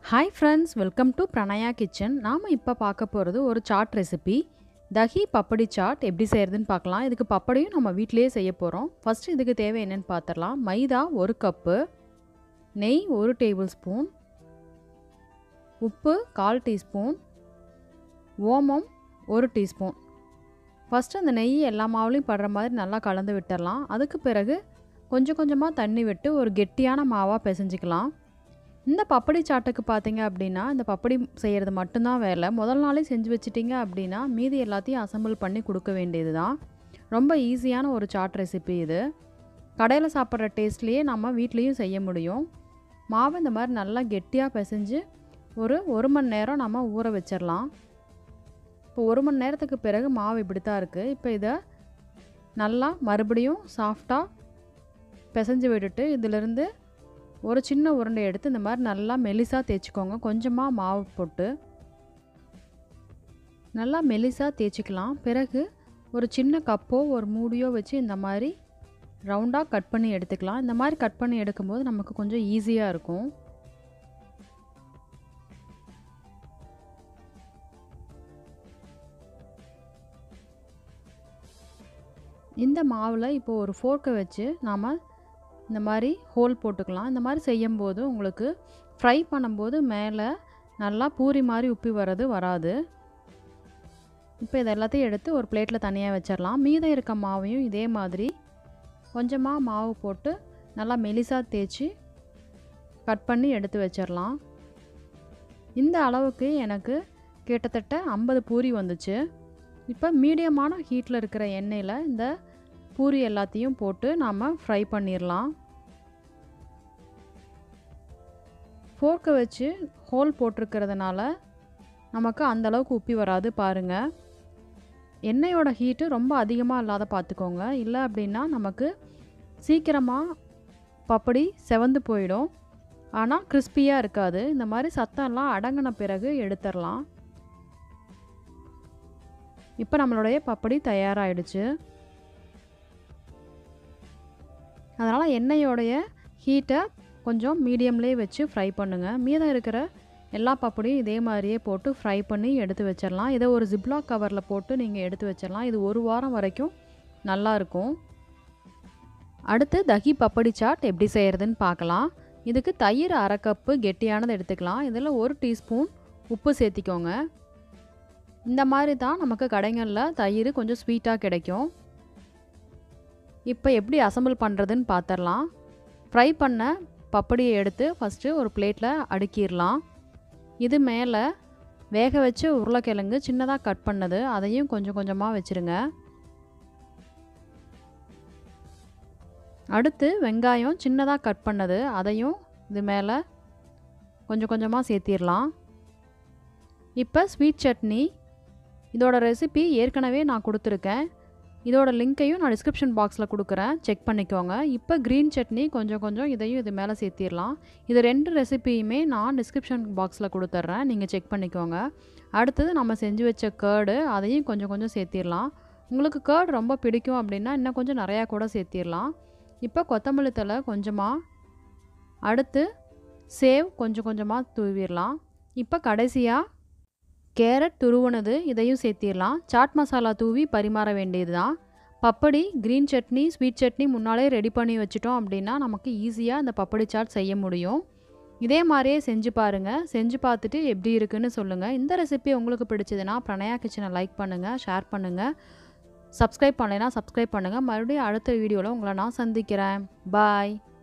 hi friends welcome to Pranaya kitchen நாம் இப்போ பார்க்க போகிறது ஒரு சாட் ரெசிபி தஹி பப்படி சாட் எப்படி செய்கிறதுன்னு பார்க்கலாம் இதுக்கு பப்படியும் நம்ம வீட்டிலேயே செய்ய போகிறோம் ஃபஸ்ட்டு இதுக்கு தேவை என்னென்னு பார்த்துடலாம் மைதா ஒரு கப்பு நெய் ஒரு டேபிள் ஸ்பூன் உப்பு கால் டீஸ்பூன் ஓமம் ஒரு டீஸ்பூன் ஃபஸ்ட்டு அந்த நெய் எல்லா மாவுலையும் படுற மாதிரி நல்லா கலந்து விட்டுடலாம் அதுக்கு பிறகு கொஞ்சம் கொஞ்சமாக தண்ணி விட்டு ஒரு கெட்டியான மாவாக பிசைஞ்சிக்கலாம் இந்த பப்படி சாட்டுக்கு பார்த்தீங்க அப்படின்னா இந்த பப்படி செய்கிறது மட்டும்தான் வேலை முதல் நாளே செஞ்சு வச்சிட்டிங்க அப்படின்னா மீதி எல்லாத்தையும் அசம்பிள் பண்ணி கொடுக்க வேண்டியது தான் ரொம்ப ஈஸியான ஒரு சாட் ரெசிபி இது கடையில் சாப்பிட்ற டேஸ்ட்லேயே நம்ம வீட்லேயும் செய்ய முடியும் மாவை இந்த மாதிரி நல்லா கெட்டியாக பிசைஞ்சு ஒரு ஒரு மணி நேரம் நம்ம ஊற வச்சிடலாம் இப்போ ஒரு மணி நேரத்துக்கு பிறகு மாவு இப்படி தான் இருக்குது இப்போ இதை நல்லா மறுபடியும் சாஃப்டாக பிசைஞ்சு விட்டுட்டு இதிலிருந்து ஒரு சின்ன உருண்டை எடுத்து இந்த மாதிரி நல்லா மெலிசாக தேய்ச்சிக்கோங்க கொஞ்சமாக மாவு போட்டு நல்லா மெலிசாக தேய்ச்சிக்கலாம் பிறகு ஒரு சின்ன கப்போ ஒரு மூடியோ வச்சு இந்த மாதிரி ரவுண்டாக கட் பண்ணி எடுத்துக்கலாம் இந்த மாதிரி கட் பண்ணி எடுக்கும்போது நமக்கு கொஞ்சம் ஈஸியாக இருக்கும் இந்த மாவில் இப்போ ஒரு ஃபோர்க்கை வச்சு நாம் இந்த மாதிரி ஹோல் போட்டுக்கலாம் இந்த மாதிரி செய்யும்போது உங்களுக்கு ஃப்ரை பண்ணும்போது மேலே நல்லா பூரி மாதிரி உப்பி வர்றது வராது இப்போ இது எல்லாத்தையும் எடுத்து ஒரு பிளேட்டில் தனியாக வச்சிடலாம் மீதம் இருக்க மாவையும் இதே மாதிரி கொஞ்சமாக மாவு போட்டு நல்லா மெலிசாக தேய்ச்சி கட் பண்ணி எடுத்து வச்சிடலாம் இந்த அளவுக்கு எனக்கு கிட்டத்தட்ட ஐம்பது பூரி வந்துச்சு இப்போ மீடியமான ஹீட்டில் இருக்கிற எண்ணெயில் இந்த பூரி எல்லாத்தையும் போட்டு நாம் ஃப்ரை பண்ணிடலாம் ஃபோர்க்கை வச்சு ஹோல் போட்டிருக்கிறதுனால நமக்கு அந்தளவுக்கு உப்பி வராது பாருங்கள் எண்ணெயோட ஹீட்டு ரொம்ப அதிகமாக இல்லாத பார்த்துக்கோங்க இல்லை அப்படின்னா நமக்கு சீக்கிரமாக பப்படி செவந்து போயிடும் ஆனால் கிறிஸ்பியாக இருக்காது இந்த மாதிரி சத்தம்லாம் அடங்கின பிறகு எடுத்துடலாம் இப்போ நம்மளுடைய பப்படி தயாராகிடுச்சு அதனால் எண்ணெயோடைய ஹீட்டை கொஞ்சம் மீடியம்லேயே வச்சு ஃப்ரை பண்ணுங்கள் மீதம் இருக்கிற எல்லா பப்படியும் இதே மாதிரியே போட்டு ஃப்ரை பண்ணி எடுத்து வச்சிடலாம் இதை ஒரு ஜிப்லாக் கவரில் போட்டு நீங்கள் எடுத்து வச்சிடலாம் இது ஒரு வாரம் வரைக்கும் நல்லாயிருக்கும் அடுத்து தஹி பப்படி சாட் எப்படி செய்கிறதுன்னு பார்க்கலாம் இதுக்கு தயிர் அரை கப்பு கெட்டியானது எடுத்துக்கலாம் இதில் ஒரு டீஸ்பூன் உப்பு சேர்த்திக்கோங்க இந்த மாதிரி தான் நமக்கு கடைகளில் தயிர் கொஞ்சம் ஸ்வீட்டாக கிடைக்கும் இப்போ எப்படி அசம்பிள் பண்ணுறதுன்னு பார்த்துடலாம் ஃப்ரை பண்ண பப்படியை எடுத்து ஃபஸ்ட்டு ஒரு பிளேட்டில் அடுக்கிடலாம் இது மேலே வேக வச்சு உருளைக்கிழங்கு சின்னதாக கட் பண்ணது அதையும் கொஞ்சம் கொஞ்சமாக வச்சுருங்க அடுத்து வெங்காயம் சின்னதாக கட் பண்ணது அதையும் இது மேலே கொஞ்சம் கொஞ்சமாக சேர்த்திடலாம் இப்போ ஸ்வீட் சட்னி இதோட ரெசிபி ஏற்கனவே நான் கொடுத்துருக்கேன் இதோட லிங்க்கையும் நான் டிஸ்கிரிப்ஷன் பாக்ஸில் கொடுக்குறேன் செக் பண்ணிக்கோங்க இப்போ க்ரீன் சட்னி கொஞ்சம் கொஞ்சம் இதையும் இது மேலே சேர்த்திடலாம் இது ரெண்டு ரெசிபியுமே நான் டிஸ்கிரிப்ஷன் பாக்ஸில் கொடுத்துட்றேன் நீங்கள் செக் பண்ணிக்கோங்க அடுத்தது நம்ம செஞ்சு வச்ச கேர்டு அதையும் கொஞ்சம் கொஞ்சம் சேர்த்திடலாம் உங்களுக்கு கேர்டு ரொம்ப பிடிக்கும் அப்படின்னா இன்னும் கொஞ்சம் நிறையா கூட சேர்த்திடலாம் இப்போ கொத்தமல்லி தலை கொஞ்சமாக அடுத்து சேவ் கொஞ்சம் கொஞ்சமாக தூவிடலாம் இப்போ கடைசியாக கேரட் துருவனது இதையும் சேர்த்திடலாம் சாட் மசாலா தூவி பரிமாற வேண்டியது தான் papdi green chutney sweet chutney முன்னாலே ரெடி பண்ணி வச்சிட்டோம் அப்படின்னா நமக்கு ஈஸியாக இந்த பப்படி சாட் செய்ய முடியும் இதே மாதிரியே செஞ்சு பாருங்கள் செஞ்சு பார்த்துட்டு எப்படி இருக்குன்னு சொல்லுங்கள் இந்த ரெசிபி உங்களுக்கு பிடிச்சதுன்னா பிரணயா கிச்சனை லைக் பண்ணுங்கள் ஷேர் பண்ணுங்கள் சப்ஸ்கிரைப் பண்ணலைன்னா சப்ஸ்கிரைப் பண்ணுங்கள் மறுபடியும் அடுத்த வீடியோவில் உங்களை நான் சந்திக்கிறேன் பாய்